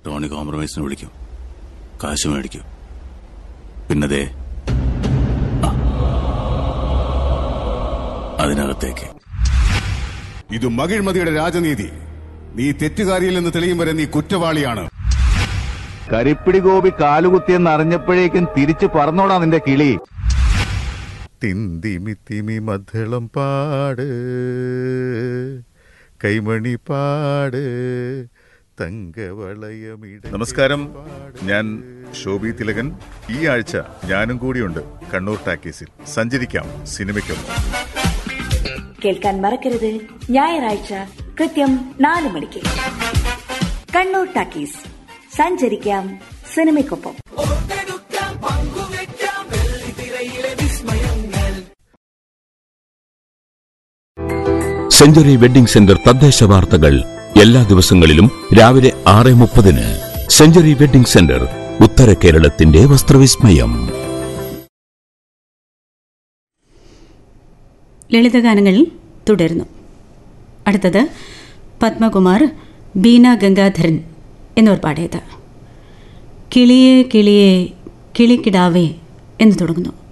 Tony കോംപ്രമൈസിന് വിളിക്കും കാശ് മേടിക്കും പിന്നതേ ആ. അതിനകത്തേക്ക് ഇത് മകിഴ്മതിയുടെ രാജനീതി നീ തെറ്റുകാരിയില്ലെന്ന് തെളിയും വരെ നീ കുറ്റവാളിയാണ് കരിപ്പിടി ഗോപി കാലുകുത്തിയെന്ന് അറിഞ്ഞപ്പോഴേക്കും തിരിച്ചു പറന്നോടാ നിന്റെ കിളി തിന്തിമി തിമി മദ്ദളം പാട് കൈമണി പാട് തങ്കവളയമിട നമസ്കാരം ഞാൻ ശോഭി തിലകൻ ഈ ആഴ്ച ഞാനും കൂടിയുണ്ട് കണ്ണൂർ ടാക്കീസിൽ സഞ്ചരിക്കാം സിനിമയ്ക്കൊപ്പം കേൾക്കാൻ മറക്കരുത് ഞായറാഴ്ച കൃത്യം നാല് മണിക്ക് കണ്ണൂർ ടാക്കീസ് സഞ്ചരിക്കാം സിനിമയ്ക്കൊപ്പം സെഞ്ചുറി വെഡിംഗ് സെന്റർ തദ്ദേശ വാർത്തകൾ എല്ലാ ദിവസങ്ങളിലും രാവിലെ ആറ് മുപ്പതിന് സെഞ്ചുറി വെഡിംഗ് സെന്റർ ഉത്തര കേരളത്തിന്റെ വസ്ത്രവിസ്മയം ലളിതഗാനങ്ങൾ തുടരുന്നു അടുത്തത് പത്മകുമാർ ബീന ഗംഗാധരൻ എന്നിവർ പാടിയത് കിളിയെ കിളിയെ കിളിക്കിടാവേ എന്ന് തുടങ്ങുന്നു